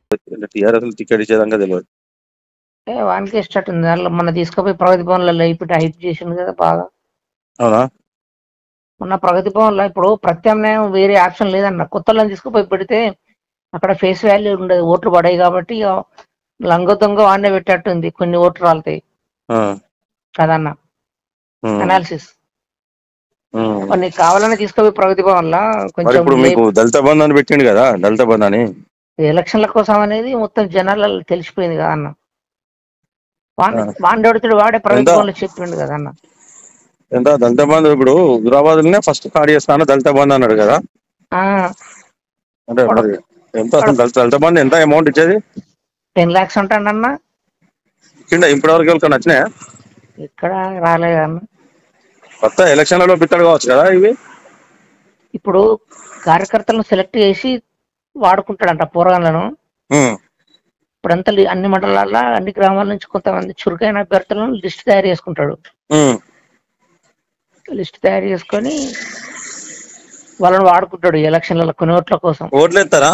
TRS ticket ఇచ్చేదాకా తెలియదు ఏ వానికి ఇష్టం ఉంది దాంట్లో మొన్న తీసుకుపోయి ప్రగతి భవన్లలో ఇప్పుడు హైప్ చేసింది కదా బాగా అవునా మొన్న ప్రగతి భవన్లో ఇప్పుడు ప్రత్యామ్నాయం వేరే ఆప్షన్ లేదన్న కొత్తలను తీసుకుపోయి పెడితే అక్కడ ఫేస్ వాల్యూ ఉండదు ఓట్లు పడాయి కాబట్టి ఇక లంగ దొంగ వాడినే పెట్టేట్టుంది కొన్ని ఓట్లు రాలుతాయి ఆ, కదన్న ఉమ్, అనాలిసిస్ ఉమ్. కొన్ని కావాలని తీసుకుపోయి ప్రగతి భవన్లో మరి కొంచెం ఇప్పుడు మీకు దళిత బంధు అని పెట్టిండు కదా దళిత బంధు అని ఎలక్షన్ల కోసం అనేది మొత్తం జనాలలో తెలిసిపోయింది కదా అన్న వాడిని ఆ. వాడిని అడుగుతాడు వాడే ప్రగతి ఎంత? భవన్లో చెప్పిండు కదా అన్న ఎంత దళిత బంధు ఇప్పుడు హుజరాబాద్ లోనే ఫస్ట్ కార్డ్ చేస్తాను దళిత బంధు అన్నాడు కదా ఆ అంటే మరి ఎంత అసలు దళిత దళిత బంధు ఎంత అమౌంట్ ఇచ్చేది టెన్ లాక్స్ ఉంటాడన్న కింద ఇప్పటి వరకు ఎవరికైనా వచ్చినాయా ఇక్కడ రాలేదు అన్న కొత్త ఎలక్షన్లలో పిత్తాడు కావచ్చు కదా ఇవి ఇప్పుడు కార్యకర్తలను సెలెక్ట్ చేసి వాడుకుంటాడంట పోరగాళ్ళను ఉమ్, ఇప్పుడంతా లి- అన్ని మండలాల్లో అన్ని గ్రామాల నుంచి కొంతమంది చురుకైన అభ్యర్థులను లిస్ట్ తయారు చేసుకుంటాడు ఉమ్, లిస్ట్ తయారు చేసుకొని వాళ్ళని వాడుకుంటాడు ఈ ఎలక్షన్లలో కొన్ని ఓట్ల కోసం ఓట్లు ఎత్తారా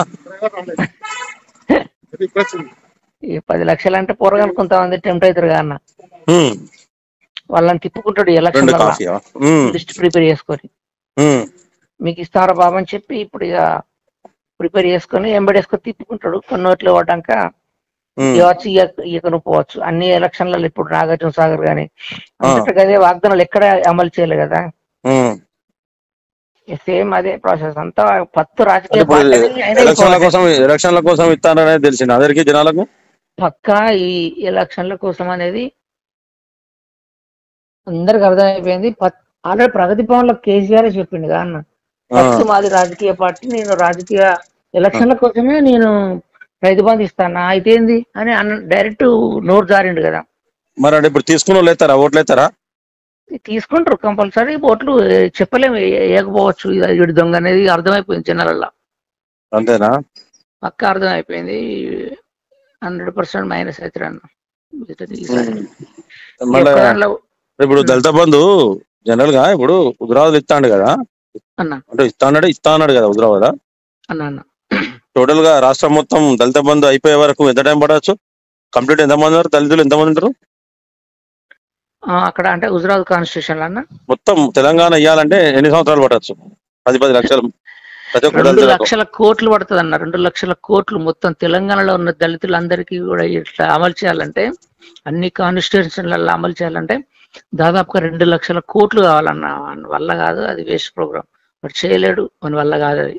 ఈ పది లక్షలు అంటే పోరగాళ్ళు కొంతమంది టెంప్ట్ అవుతారు కదా అన్న ఉమ్, వాళ్ళని తిప్పుకుంటాడు ఈ రెండు ఎలక్షన్ కాఫీయా ఉమ్, లిస్ట్ ప్రిపేర్ చేసుకొని ఉమ్, మీకు ఇస్తారా బాబు అని చెప్పి ఇప్పుడు ఇక ప్రిపేర్ చేసుకొని ఎంబడేసుకొని తిప్పుకుంటాడు కొన్ని ఓట్లు ఇవ్వడాక ఉమ్, ఇవ్వచ్చు ఇయ్యకను పోవచ్చు అన్ని ఎలక్షన్లలో ఇప్పుడు నాగార్జున సాగర్ గానీ అంతటా అదే వాగ్దానాలు ఎక్కడ అమలు చేయలేదు కదా ఉమ్. సేమ్ అదే ప్రాసెస్ అంతా పత్తు అంటే రాజకీయ ఇప్పుడు పార్టీని అయినా ఎలక్షన్ల ఇంకో- కోసం ఎలక్షన్ల కోసం ఇస్తారనేది తెలిసింది అందరికి జనాలకు పక్కా ఈ ఎలక్షన్ల కోసం అనేది అందరికి అర్థమైపోయింది ఆల్రెడీ ప్రగతి భవన్ లో కేసీఆర్ చెప్పిండు కదా అన్న ఆ, ఫస్ట్ మాది రాజకీయ పార్టీ నేను రాజకీయ ఎలక్షన్ల కోసమే నేను రైతు బంధు ఇస్తాను అయితే ఏంది అని అన్న డైరెక్ట్ నోరు జారిండు కదా మరి అంటే ఇప్పుడు తీసుకున్న వాళ్ళు ఎత్తారా ఓట్లు ఎత్తారా తీసుకుంటారు కంపల్సరీ ఓట్లు చెప్పలేము వేయకపోవచ్చు ఇది దొంగ అనేది అర్థమైపోయింది జనాలల్లో అంతేనా పక్క అర్థమైపోయింది హండ్రెడ్ పర్సెంట్ మైనస్ అవుతారు అన్న ఈసారి. ఈ మళ్ళీ ఒక్క దాంట్లో ఇప్పుడు దళిత బంధు జనరల్ గా ఇప్పుడు హుజరాబాద్ ఇస్తాడు కదా అన్న అంటే ఇస్తా అన్నాడు ఇస్తా అన్నాడు కదా హుజరాబాద్ అన్న అన్న టోటల్ గా రాష్ట్రం మొత్తం దళిత బంధు అయిపోయే వరకు ఎంత టైం పడవచ్చు కంప్లీట్ ఎంత మంది ఉన్నారు దళితులు ఎంత మంది ఉంటారు ఆ, అక్కడ అంటే హుజరాబాద్ కాన్స్టిట్యూషన్ అన్న మొత్తం తెలంగాణ ఇవ్వాలంటే ఎన్ని సంవత్సరాలు పడవచ్చు పది పది లక్షలు ప్రతి ఒక్క రెండు దళితులకు లక్షల కోట్లు పడుతుంది అన్న రెండు లక్షల కోట్లు మొత్తం తెలంగాణలో ఉన్న దళితులందరికీ కూడా ఇట్లా అమలు చేయాలంటే అన్ని కాన్స్టిట్యూషన్లలో అమలు చేయాలంటే దాదాపుగా రెండు లక్షల కోట్లు కావాలన్న మన వల్ల కాదు అది వేస్ట్ ప్రోగ్రామ్ మరి చేయలేడు మన వల్ల కాదు అది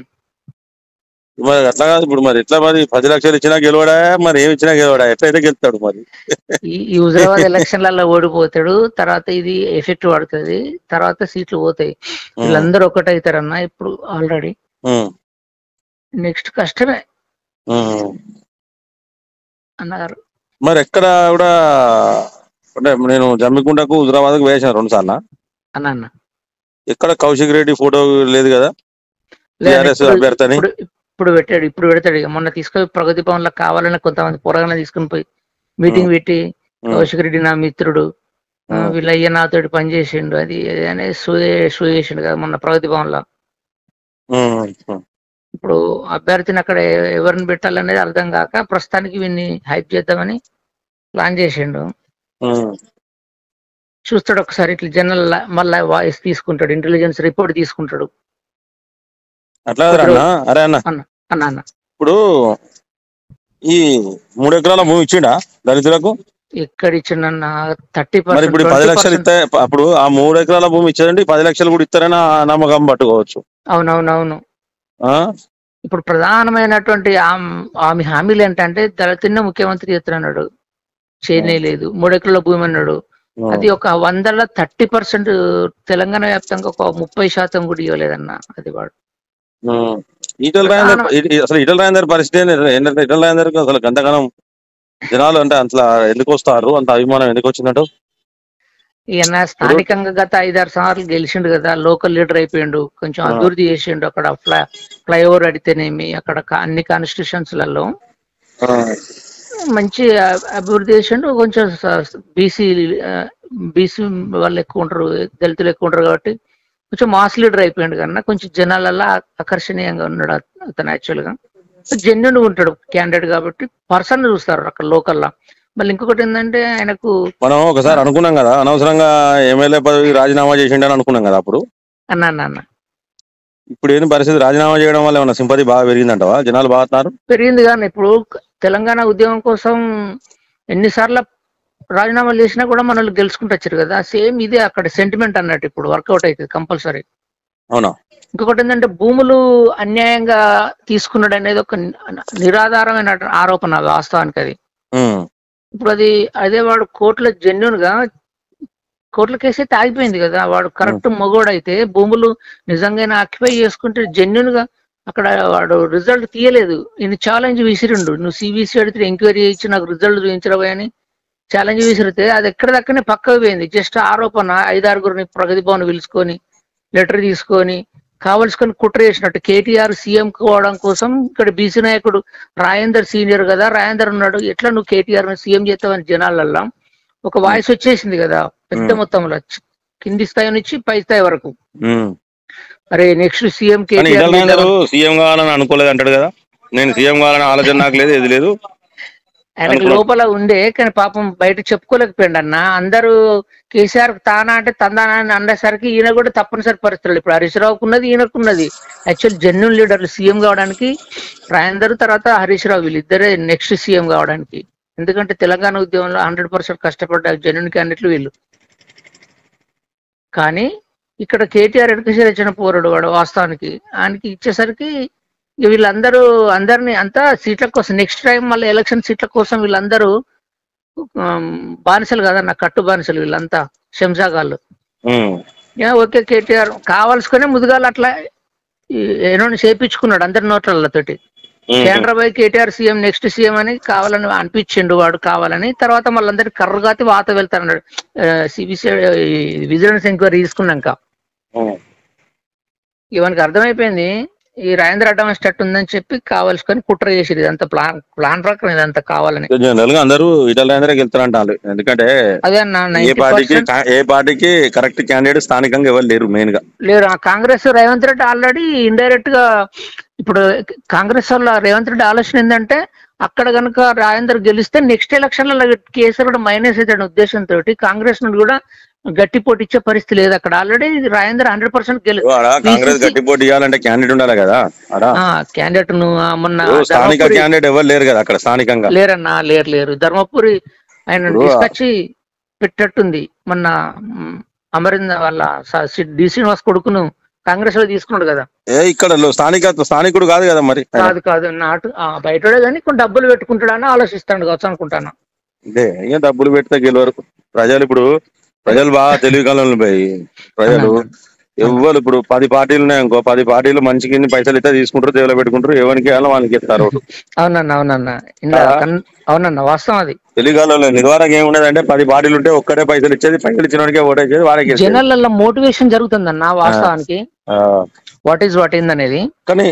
మరి అట్లా కాదు ఇప్పుడు మరి ఎట్లా మరి పది లక్షలు ఇచ్చినా గెలవడా మరి ఏమి ఇచ్చినా గెలవడా ఎట్లయితే గెలుస్తాడు మరి ఈ ఈ హుజరాబాద్ ఎలక్షన్లలో ఓడిపోతాడు తర్వాత ఇది ఎఫెక్ట్ పడుతుంది తర్వాత సీట్లు పోతాయి వీళ్ళందరూ ఒకటవుతారన్న ఇప్పుడు ఆల్రెడీ ఉమ్, నెక్స్ట్ కష్టమే ఉమ్. అన్నగారు మరి ఎక్కడ కూడా అంటే నేను జమ్మికుంటకు హుజరాబాద్కు వేసాను రెండు సార్లు అన్న అన్న ఎక్కడ కౌశిక్ రెడ్డి ఫోటో లేదు కదా లేదు, టిఆర్ఎస్ ఇప్పుడు- అభ్యర్థి అని ఇప్పుడు ఇప్పుడు పెట్టాడు ఇప్పుడు పెడతాడు ఇక మొన్న తీసుకొని ప్రగతి భవన్ లో కావాలని కొంతమంది పొరగానే తీసుకుని పోయి మీటింగ్ పెట్టి ఉమ్, కౌశిక్ రెడ్డి నా మిత్రుడు ఆ, ఉమ్, వీళ్ళ అయ్య నాతోటి పని చేసిండు అది ఇది అనేది షూ షూ చేసిండు కదా మొన్న ప్రగతి భవన్ లో ఉమ్, ఉమ్. ఇప్పుడు అభ్యర్థిని అక్కడ ఎ- ఎవరిని పెట్టాలనేది అర్థం కాక ప్రస్తుతానికి వీన్ని హైప్ చేద్దామని ప్లాన్ చేసిండు ఉమ్. చూస్తాడు ఒకసారి ఇట్లా జనరల్ మళ్ళీ వాయిస్ తీసుకుంటాడు ఇంటెలిజెన్స్ రిపోర్ట్ తీసుకుంటాడు అట్లా కాదురా అన్న అరే అన్న అన్న అన్న ఇప్పుడు ఈ మూడు ఎకరాల భూమి ఇచ్చిండా దళితులకు ఎక్కడ ఇచ్చిన థర్టీ మరి ఇప్పుడు పది లక్షలు పర్సెంట్ ఇస్తే అప్పుడు ఆ మూడు ఎకరాల భూమి ఇచ్చారండి పది లక్షలు కూడా ఇస్తారని ఆ నమ్మకం పట్టుకోవచ్చు అవునవునవును ఆ? ఇప్పుడు ప్రధానమైనటువంటి ఆమ్- ఆమె హామీలు ఏంటంటే దళితున్న ముఖ్యమంత్రి చేస్తున్నాడు చేయలేదు మూడెకరాల భూమి అన్నాడు అది ఒక వందల థర్టీ పర్సెంట్ తెలంగాణ వ్యాప్తంగా ఒక ముప్పై శాతం కూడా ఇవ్వలేదన్న అది వాడు ఉమ్. ఈటల రాజేందర్ ఈ- ఈ- అసలు ఈటల రాజేందర్ పరిస్థితి ఏంది? ఏంటంటే ఈటల రాజేందర్ అసలు గంతగానం జనాలు అంటే అట్లా ఎందుకు వస్తారు అంత అభిమానం ఎందుకు వచ్చిందంట ఈయన స్థానికంగా గత ఐదారు సార్లు గెలిచిండు కదా లోకల్ లీడర్ అయిపోయిండు కొంచెం ఆ. అభివృద్ధి చేసిండు అక్కడ ఫ్లై ఫ్లైఓవర్ అడితేనేమి అక్కడ క- అన్ని కాన్స్టిట్యూషన్స్లలో మంచి అ- అభివృద్ధి చేసిండు కొంచెం బీసీ బీసీ వాళ్ళు ఎక్కువ ఉంటారు దళితులు ఎక్కువ ఉంటారు కాబట్టి కొంచెం మాస్ లీడర్ అయిపోయిండు కన్నా కొంచెం జనాలలో ఆకర్షణీయంగా ఉన్నాడు అత- అతను యాక్చువల్ గా జెన్యున్ ఉంటాడు క్యాండిడేట్ కాబట్టి పర్సన్ చూస్తారు అక్కడ లోకల్లా మళ్ళీ ఇంకొకటి ఏంటంటే ఆయనకు మనం ఒకసారి అనుకున్నాం కదా అనవసరంగా ఎమ్మెల్యే పదవి రాజీనామా చేసిండని అనుకున్నాం కదా అప్పుడు అన్న అన్న అన్న ఇప్పుడు ఏంది పరిస్థితి రాజీనామా చేయడం వల్ల ఏమన్నా సింపతి బాగా పెరిగిందంటవా జనాలు బాగుతున్నారు పెరిగింది కానీ ఇప్పుడు తెలంగాణ ఉద్యమం కోసం ఎన్నిసార్లు రాజీనామాలు చేసినా కూడా మనల్ని గెలుచుకుంటూ వచ్చారు కదా సేమ్ ఇదే అక్కడ సెంటిమెంట్ అన్నట్టు ఇప్పుడు వర్కౌట్ అవుతుంది కంపల్సరీ అవునా ఇంకొకటి ఏంటంటే భూములు అన్యాయంగా తీసుకున్నాడు అనేది ఒక ని- నిరాధారమైన ఆరోపణ వాస్తవానికి అది ఉమ్, ఇప్పుడు అది అదే వాడు కోర్టులో జెన్యున్ గా కోర్టుల కేసు అయితే ఆగిపోయింది కదా వాడు కరెక్ట్ మొగోడు అయితే భూములు నిజంగానే ఆక్యుపై చేసుకుంటే జెన్యున్ గా అక్కడ వాడు రిజల్ట్ తీయలేదు ఈయన ఛాలెంజ్ విసిరిండు నువ్వు సిబిసి అడిగితే ఎంక్వైరీ ఇచ్చి నాకు రిజల్ట్ చూపించరా అని ఛాలెంజ్ విసిరితే అది ఎక్కడిదక్కడనే పక్కకు పోయింది జస్ట్ ఆరోపణ ఐదారుగురిని ప్రగతి భవన్ పిలుచుకొని లెటర్ తీసుకొని కావలసుకొని కుట్ర చేసినట్టు కేటీఆర్ సీఎం కావడం కోసం ఇక్కడ బీసీ నాయకుడు రాజేందర్ సీనియర్ కదా రాజేందర్ ఉన్నాడు ఎట్లా నువ్వు కేటీఆర్ సీఎం చేస్తావని జనాలల్లా ఒక వాయిస్ వచ్చేసింది కదా పెద్ద Hmm. మొత్తంలో చి- కింది స్థాయి నుంచి పై స్థాయి వరకు ఉమ్. అరే నెక్స్ట్ సీఎం కానీ ఇటల్ కేటీఆర్ రాజేందర్ సీఎం కావాలని అనుకోలేదు అంటాడు కదా నేను సీఎం కావాలని ఆలోచన నాకు లేదు ఏది లేదు ఆయనకు అనుకున్నా. లోపల ఉండే కానీ పాపం బయట చెప్పుకోలేకపోయిండు అన్న అందరూ కేసీఆర్ తానా అంటే తందానా అని అనేసరికి ఈయన కూడా తప్పనిసరి పరిస్థితులు ఇప్పుడు హరీష్ రావుకు ఉన్నది ఈయనకున్నది యాక్చువల్ జెన్యున్ లీడర్లు సీఎం కావడానికి రాజేందర్ తర్వాత హరీష్ రావు వీళ్ళిద్దరే నెక్స్ట్ సీఎం కావడానికి ఎందుకంటే తెలంగాణ ఉద్యమంలో హండ్రెడ్ పర్సెంట్ కష్టపడ్డ జెన్యున్ క్యాండిడేట్లు వీళ్ళు కానీ ఇక్కడ కేటీఆర్ ఎడ్యుకేషన్ ఇచ్చిన పోరాడు వాడు వాస్తవానికి ఆయనకి ఇచ్చేసరికి ఇక వీళ్ళందరూ అందరినీ అంతా సీట్ల కోసం నెక్స్ట్ టైం మళ్ళీ ఎలక్షన్ సీట్ల కోసం వీళ్ళందరూ ఆమ్, బానిసలు కదన్న కట్టు బానిసలు వీళ్ళంతా శంషాగాళ్ళు ఉమ్, ఏ, ఓకే కేటీఆర్ కావాల్సుకునే ముదుగాలు అట్లా ఈ- ఏనో చేపించుకున్నాడు అందరి నోట్లతోటి ఉమ్, కేంద్రబాయ్ కేటీఆర్ సీఎం నెక్స్ట్ సీఎం అని కావాలని అనిపించిండు వాడు కావాలని తర్వాత మళ్ళీ కర్రగాతి వాత వెళ్తారన్నాడు సిబిసి విజిలెన్స్ ఎంక్వైరీ తీసుకున్నాక ఉమ్. ఇవనికి అర్థమైపోయింది ఈ రాజేంద్ర అడ్వాన్స్ స్టట్ ఉందని చెప్పి కావాల్సుకొని కుట్ర చేసిరు ఇదంతా ప్లాన్ ప్లాన్ ప్రకారం ఇదంతా కావాలని జనరల్ గా అందరూ ఇటల్ రాజేందర్ వెళ్తారంటారు ఎందుకంటే అదే అన్న ఏ నైన్టీ పార్టీకి ఏ పార్టీకి కరెక్ట్ క్యాండిడేట్ స్థానికంగా ఎవరు లేరు మెయిన్ గా లేరు ఆ కాంగ్రెస్ రేవంత్ రెడ్డి ఆల్రెడీ ఇండైరెక్ట్ గా ఇప్పుడు కాంగ్రెస్ వాళ్ళ రేవంత్ రెడ్డి ఆలోచన ఏంటంటే అక్కడ కనుక రాజేందర్ గెలిస్తే నెక్స్ట్ ఎలక్షన్ లో కేసీఆర్ కూడా మైనస్ అవుతాడు ఉద్దేశంతో కాంగ్రెస్ నుండి కూడా గట్టి పోటీ ఇచ్చే పరిస్థితి లేదు అక్కడ ఆల్రెడీ రాజేందర్ హండ్రెడ్ పర్సెంట్ గెలి ఆడ కాంగ్రెస్ BCC గట్టి పోటీ ఇవ్వాలంటే క్యాండిడేట్ ఉండాలి కదా ఆడ క్యాండిడేట్ ను ఆ, మొన్న ఇప్పుడు స్థానిక ధర్మపురి- క్యాండిడేట్ ఎవరు లేరు కదా అక్కడ స్థానికంగా లేరన్నా లేరు లేరు ధర్మపురి ఆయన ఇప్పుడు- తీసుకొచ్చి పెట్టట్టుంది మొన్న మ్, అమరింద వాళ్ళ డి శ్రీనివాస్ కొడుకును కాంగ్రెస్ లో తీసుకున్నాడు కదా ఏ ఇక్కడ లో- స్థానిక స్థానికుడు కాదు కదా మరి ఆయన. కాదు కాదు నాటు ఆ, బయటోడే కానీ కొన్ని డబ్బులు పెట్టుకుంటాడని ఆలోచిస్తాడు కావచ్చు అనుకుంటాను అంటే ఇక డబ్బులు పెడితే గెలవరు ప్రజలు ఇప్పుడు ప్రజలు బాగా తెలివి కాలంలో పోయి ప్రజలు ఎవ్వరు ఇప్పుడు పది పార్టీలు ఉన్నాయి ఇంకో పది పార్టీలు మంచికి ఇన్ని పైసలు ఇస్తే తీసుకుంటారు దేవులో పెట్టుకుంటారు ఎవరికి వేయాలో వాళ్ళకి ఇస్తారు అవునన్నా అవునన్నా ఇందా ఆ. కన్- అవునన్నా వాస్తవం అది తెలివికాలంలో నిర్వాహక ఏమున్నదంటే పది పార్టీలు ఉంటే ఒక్కడే పైసలు ఇచ్చేది పైసలు ఇచ్చిన వాడికే ఓటేసేది వాడికి ఇచ్చేది. జనాలలో మోటివేషన్ జరుగుతుందన్న వాస్తవానికి ఆ, వాట్ ఈస్ వాట్ ఏంది అనేది కానీ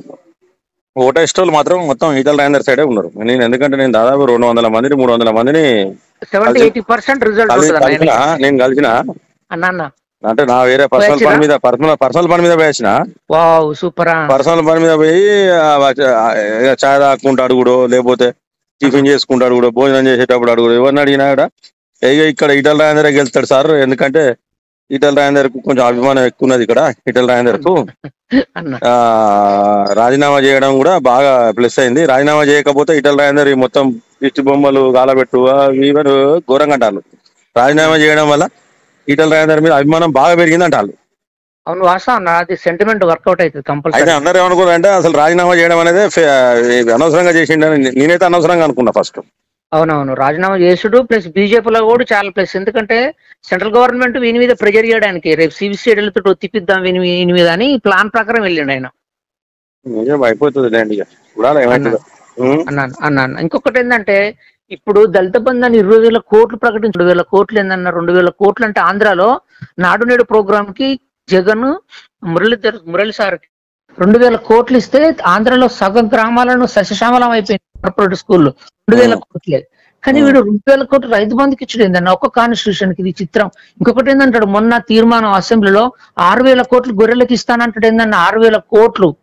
ఓటేస్టోళ్ళు మాత్రం మొత్తం ఈటల రాజేందర్ సైడే ఉన్నారు నేను ఎందుకంటే నేను దాదాపు రెండు వందల మందిని మూడు వందల మందిని సెవెంటీ అది- ఎయిటీ పర్సెంట్ రిజల్ట్ కలిసి ఉంటుంది కలిసిన నేను కలిసిన అన్న అన్న అంటే నా వేరే పర్సనల్ పోయొచ్చినా? పని మీద పర్సనల్ పర్సనల్ పని మీద పోయొచ్చిన వావ్ సూపర్ పర్సనల్ పని మీద పోయి ఆ, ఆ, ఇక చాయ్ తాక్కుంటాడు కూడా లేకపోతే టిఫిన్ చేసుకుంటాడు కూడా భోజనం చేసేటప్పుడు అడుగుడు ఎవరిని అడిగినా కూడా ఇక ఇక్కడ ఈటల రాజేందర్ గెలుస్తాడు సార్ ఎందుకంటే ఈటల రాజేందర్ కు కొంచెం అభిమానం ఎక్కువ ఉన్నది ఇక్కడ ఈటల రాజేందర్ కు అన్న ఆ, రాజీనామా చేయడం కూడా బాగా ప్లస్ అయింది రాజీనామా చేయకపోతే ఈటల రాజేందర్ ఈ మొత్తం దిష్టి బొమ్మలు గాలబెట్టు అవి ఇవన్నీ ఘోరంగా అంటారు రాజీనామా చేయడం వల్ల ఈటల రాజేందర్ మీద అభిమానం బాగా పెరిగింది అంటారు అవును వాస్తవం అన్న అది సెంటిమెంట్ వర్కౌట్ అవుతుంది అయితే కంపల్సరీ అందరూ ఏమనుకున్నారంటే అసలు రాజీనామా చేయడం అనేది ఫే- ఇది అనవసరంగా చేసిండని నే- నేనైతే అనవసరంగా అనుకున్నా ఫస్ట్ అవునవును రాజీనామా చేసుడు ప్లస్ బీజేపీలో కూడా చాలా ప్లస్ ఎందుకంటే సెంట్రల్ గవర్నమెంట్ వీని మీద ప్రెజర్ చేయడానికి రేపు సిబిసిఐడీలతో తిప్పిద్దాం వీని వీని మీద అని ప్లాన్ ప్రకారం వెళ్ళిండు ఆయన నిజం అయిపోతుంది లేండి ఇక చూడాలి ఏమవుతుందో ఉం? అన్నాను అన్నాను ఇంకొకటి ఏంటంటే ఇప్పుడు దళిత బంధాన్ని ఇరవై వేల కోట్లు ప్రకటించి రెండు వేల కోట్లు ఏందన్న రెండు వేల కోట్లు అంటే ఆంధ్రాలో నాడు నేడు ప్రోగ్రామ్ కి జగన్ మురళీధర్ మురళి సార్ రెండు వేల కోట్లు ఇస్తే ఆంధ్రాలో సగం గ్రామాలను సస్యశ్యామలం అయిపోయింది కార్పొరేట్ స్కూల్లో రెండు వేల కోట్లే కానీ వీడు రెండు వేల కోట్లు రైతు బంధుకి ఇచ్చాడు ఏందన్న ఒక్క కాన్స్టిట్యూషన్ కి ఇది చిత్రం ఇంకొకటి ఏంటంటాడు మొన్న తీర్మానం అసెంబ్లీలో ఆరు వేల కోట్లు గొర్రెలకు ఇస్తానంటాడు ఏందన్న ఆరు వేల కోట్లు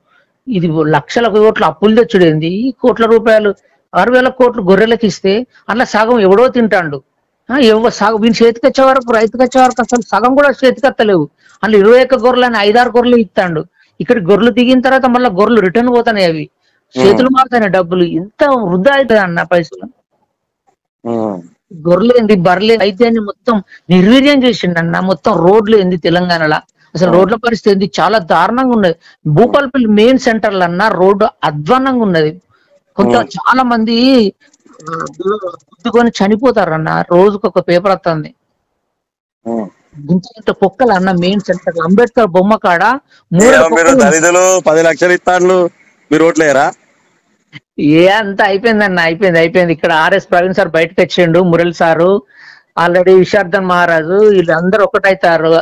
ఇది లక్షల కోట్ల అప్పులు తెచ్చుడేంది ఈ కోట్ల రూపాయలు ఆరు వేల కోట్లు గొర్రెలకు ఇస్తే అలా సగం ఎవడో తింటాండు ఆ, ఎవ సగం వీని చేతికి వచ్చే వరకు రైతుకి వచ్చే వరకు అసలు సగం కూడా చేతికి వస్తలేవు అందులో ఇరవై ఒక్క గొర్రెలు అని ఐదారు గొర్రెలు ఇస్తాడు ఇక్కడ గొర్రెలు దిగిన తర్వాత మళ్ళీ గొర్రెలు రిటర్న్ పోతాయి అవి చేతులు మారుతాయి డబ్బులు ఇంత వృధా అవుతుంది అన్న పైసలు ఉమ్. గొర్రెలు ఏంది బర్రెలు వైద్యాన్ని మొత్తం నిర్వీర్యం చేసిండు అన్న మొత్తం రోడ్లు ఏంది తెలంగాణలో అసలు రోడ్ల పరిస్థితి ఏంది చాలా దారుణంగా ఉన్నది భూపాలపల్లి మెయిన్ సెంటర్లు అన్న రోడ్డు అధ్వానంగా ఉన్నది కొంత చాలా మంది ఆ, గుద్దుకొని చనిపోతారు అన్న రోజుకు ఒక పేపర్ వస్తుంది ఉమ్. ఇంత ఇంత కుక్కలు అన్న మెయిన్ సెంటర్ అంబేద్కర్ బొమ్మ కాడ మూడు ఏమో మీరు కుక్కలు దళితులు పది లక్షలు ఇస్తాండ్లు మీరు ఓట్లేరా ఏ అంతా అయిపోయిందన్న అయిపోయింది అయిపోయింది ఇక్కడ ఆర్ఎస్ ప్రవీణ్ సార్ బయటకు వచ్చిండు మురళి సారు ఆల్రెడీ విశార్దన్ మహారాజు వీళ్ళందరూ ఒకటైతారు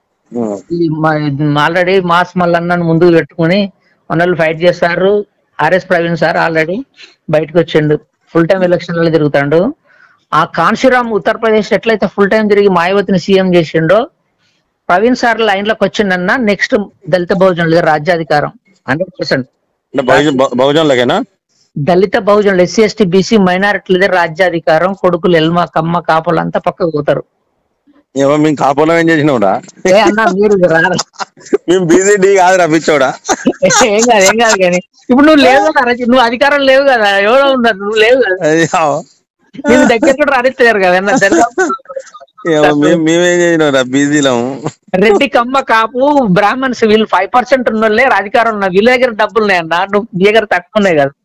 ఆల్రెడీ మాస్ మల్లన్నను ముందుకు పెట్టుకుని మనల్ని ఫైట్ చేస్తారు ఆర్ఎస్ ప్రవీణ్ సార్ ఆల్రెడీ బయటకు వచ్చిండు ఫుల్ టైం ఎలక్షన్లలో తిరుగుతాడు ఆ కాన్షీరామ్ ఉత్తరప్రదేశ్ ఎట్లయితే ఫుల్ టైం తిరిగి మాయావతిని సీఎం చేసిండో ప్రవీణ్ సార్ లైన్ లోకి వచ్చిండన్న నెక్స్ట్ దళిత బహుజనులు రాజ్యాధికారం హండ్రెడ్ పర్సెంట్ అంటే బహుజన్ బహుజన్లకేనా దళిత బహుజనులు ఎస్సీ ఎస్టీ బీసీ మైనారిటీలదే రాజ్యాధికారం కొడుకులు ఎల్మ కమ్మ కాపులు అంతా పక్కకు పోతారు ఏమో మేము కాపులం ఏం చేసినావురా ఏ అన్నా మీరు రారా మేము బీసీడీ కాదు రప్పించోడా ఏం కాదు ఏం కాదు కానీ ఇప్పుడు నువ్వు లేవు కదా రచి- నువ్వు అధికారం లేవు కదా ఎవరో ఉన్నారు నువ్వు లేవు కదా అయ్యో. నేను దగ్గర కూడా రాణిస్తారు కదా అన్న దళిత- ఏమో మేము మేమేం చేసినావురా బీసీలం రెడ్డి కమ్మ కాపు బ్రాహ్మణ్స్ వీళ్ళు ఫైవ్ పర్సెంట్ ఉన్న వాళ్ళే అధికారం ఉన్న వీళ్ళ దగ్గర డబ్బులు ఉన్నాయన్న నువ్వు నీ దగ్గర తక్కువ ఉన్నాయి కదా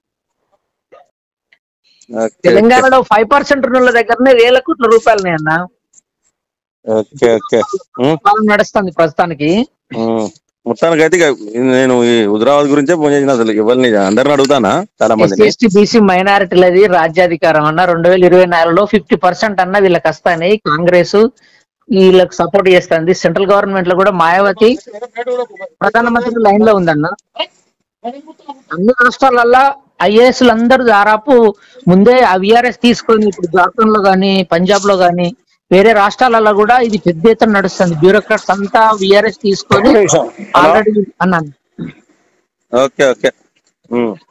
ఓకే తెలంగాణలో ఫైవ్ పర్సెంట్ ఉన్న వాళ్ళ దగ్గరనే వేల కోట్ల రూపాయలు ఉన్నాయన్న ఓకే ఓకే ఉమ్, పాలన నడుస్తుంది ప్రస్తుతానికి ఉమ్. మొత్తానికి అయితే ఇక నేను ఈ హుజరాబాద్ గురించే ఫోన్ చేసిన అసలు ఎవరిని అందరిని అడుగుతానా చాలా ఎస్సీ మందిని ఎస్టీ బీసీ మైనారిటీలది రాజ్యాధికారం అన్న రెండు వేల ఇరవై నాలుగులో ఫిఫ్టీ పర్సెంట్ అన్న వీళ్ళకి వస్తాయి కాంగ్రెస్ వీళ్ళకి సపోర్ట్ చేస్తుంది సెంట్రల్ గవర్నమెంట్ లో కూడా మాయావతి ప్రధానమంత్రి లైన్ లో ఉందన్న అన్ని రాష్ట్రాలల్లో ఐఏఎస్ అందరూ దాదాపు ముందే ఆ విఆర్ఎస్ తీసుకొని ఇప్పుడు జార్ఖండ్ లో గానీ పంజాబ్ లో గానీ వేరే రాష్ట్రాలలో కూడా ఇది పెద్ద ఎత్తున నడుస్తుంది బ్యూరోక్రాట్స్ అంతా విఆర్ఎస్ తీసుకొని ఆల్రెడీ అన్నాను ఓకే ఓకే ఉమ్.